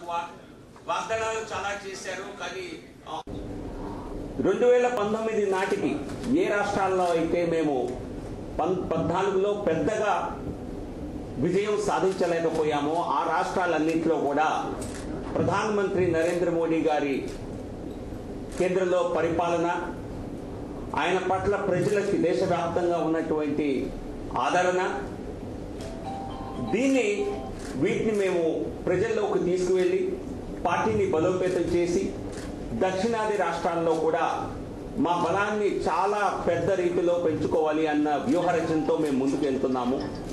తక్కువ వాగ్దానాలు చాలా చేశారు కానీ ఆ, రెండు వేల పంతొమ్మిది నాటికి ఏ రాష్ట్రాల్లో అయితే మేము పం పద్నాలుగులో పెద్దగా విజయం సాధించలేకపోయామో ఆ రాష్ట్రాలన్నింటిలో కూడా ప్రధానమంత్రి నరేంద్ర మోడీ గారి కేంద్రంలో పరిపాలన ఆయన పట్ల ప్రజలకి దేశవ్యాప్తంగా ఉన్నటువంటి ఆదరణ దీన్ని వీటిని మేము ప్రజల్లోకి తీసుకువెళ్ళి పార్టీని బలోపేతం చేసి దక్షిణాది రాష్ట్రాల్లో కూడా మా బలాన్ని చాలా పెద్ద రీతిలో పెంచుకోవాలి అన్న వ్యూహరచనతో మేము ముందుకు వెళ్తున్నాము